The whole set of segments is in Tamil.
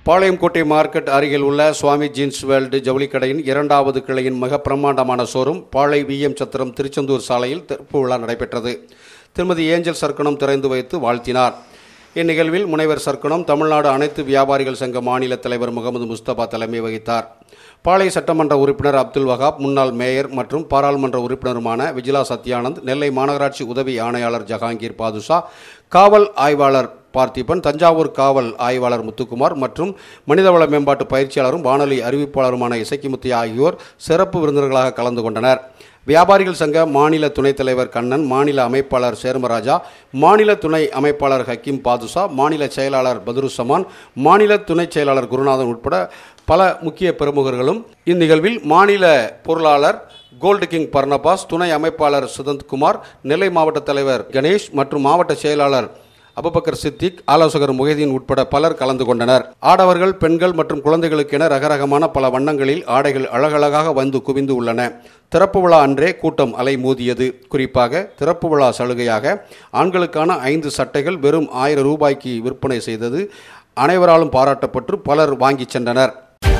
பாளையங்கோட்டை மார்க்கெட் அருகில் உள்ள சுவாமி ஜீன்ஸ் வேர்ல்டு ஜவுளி கடையின் இரண்டாவது கிளையின் மிக பிரம்மாண்டமான ஷோரூம் பாளை விஎம் சத்திரம் திருச்செந்தூர் சாலையில் திறப்பு விழா நடைபெற்றது திருமதி ஏஞ்சல் சர்க்கனம் திறந்து வைத்து வாழ்த்தினார் இந்நிகழ்வில் முனைவர் சர்க்கனம் தமிழ்நாடு அனைத்து வியாபாரிகள் சங்க மாநில தலைவர் முகமது முஸ்தபா தலைமை வகித்தார் பாளை சட்டமன்ற உறுப்பினர் அப்துல் வகாப் முன்னாள் மேயர் மற்றும் பாராளுமன்ற உறுப்பினருமான விஜிலா சத்யானந்த் நெல்லை மாநகராட்சி உதவி ஆணையாளர் ஜஹாங்கீர் பாதுஷா காவல் ஆய்வாளர் பார்த்திபன் தஞ்சாவூர் காவல் ஆய்வாளர் முத்துக்குமார் மற்றும் மனிதவள மேம்பாட்டு பயிற்சியாளரும் வானொலி அறிவிப்பாளருமான இசக்கிமுத்தி ஆகியோர் சிறப்பு விருந்தினர்களாக கலந்து கொண்டனர் வியாபாரிகள் சங்க மாநில துணைத் தலைவர் கண்ணன் மாநில அமைப்பாளர் சேர்மராஜா மாநில துணை அமைப்பாளர் ஹக்கீம் பாதுஷா மாநில செயலாளர் பதுருசமான் மாநில துணைச் செயலாளர் குருநாதன் உட்பட பல முக்கிய பிரமுகர்களும் இந்நிகழ்வில் மாநில பொருளாளர் கோல்டு கிங் பர்னபாஸ் துணை அமைப்பாளர் சுதந்த்குமார் நெல்லை மாவட்ட தலைவர் கணேஷ் மற்றும் மாவட்ட செயலாளர் அபுபக்கர் சித்திக் ஆலோசகர் முகைதீன் உட்பட பலர் கலந்து கொண்டனர் ஆடவர்கள் பெண்கள் மற்றும் குழந்தைகளுக்கென ரகரகமான பல வண்ணங்களில் ஆடைகள் அழகழகாக வந்து குவிந்து உள்ளன திறப்பு விழா அன்றே கூட்டம் அலை மோதியது குறிப்பாக திறப்பு விழா சலுகையாக ஆண்களுக்கான ஐந்து சட்டைகள் வெறும் ஆயிரம் ரூபாய்க்கு விற்பனை செய்தது அனைவராலும் பாராட்டப்பட்டு பலர் வாங்கிச் சென்றனர்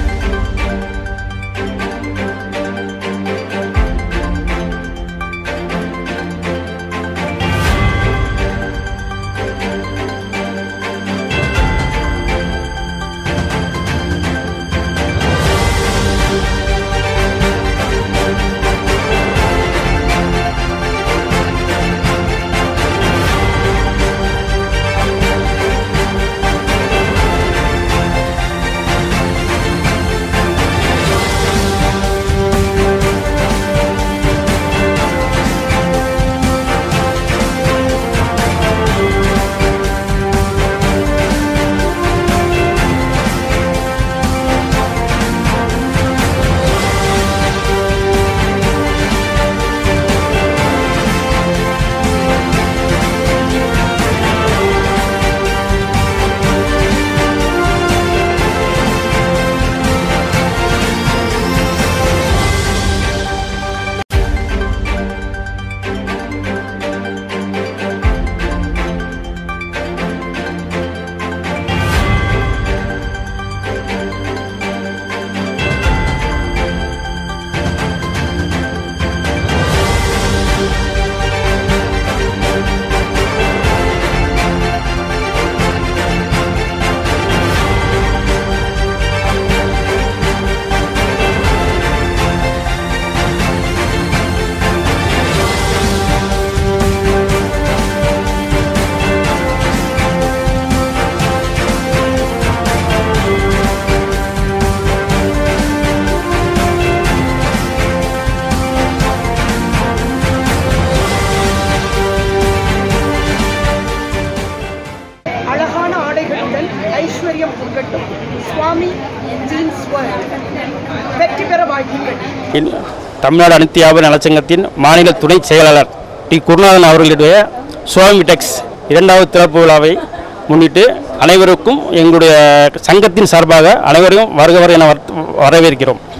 அழகான ஆடைகளுடன் ஐஸ்வர்யம் பொங்கட்டும் சுவாமி ஜீன்ஸ் வேர்ல்ட் வெற்றி பெற வாழ்த்துக்கள் இன் தமிழ்நாடு அனைத்து வியாபார நலச்சங்கத்தின் மாநில துணை செயலாளர் டி குருநாதன் அவர்களுடைய சுவாமி டெக்ஸ் இரண்டாவது திறப்பு விழாவை முன்னிட்டு அனைவருக்கும் எங்களுடைய சங்கத்தின் சார்பாக அனைவரையும் வருக வர என வரவேற்கிறோம்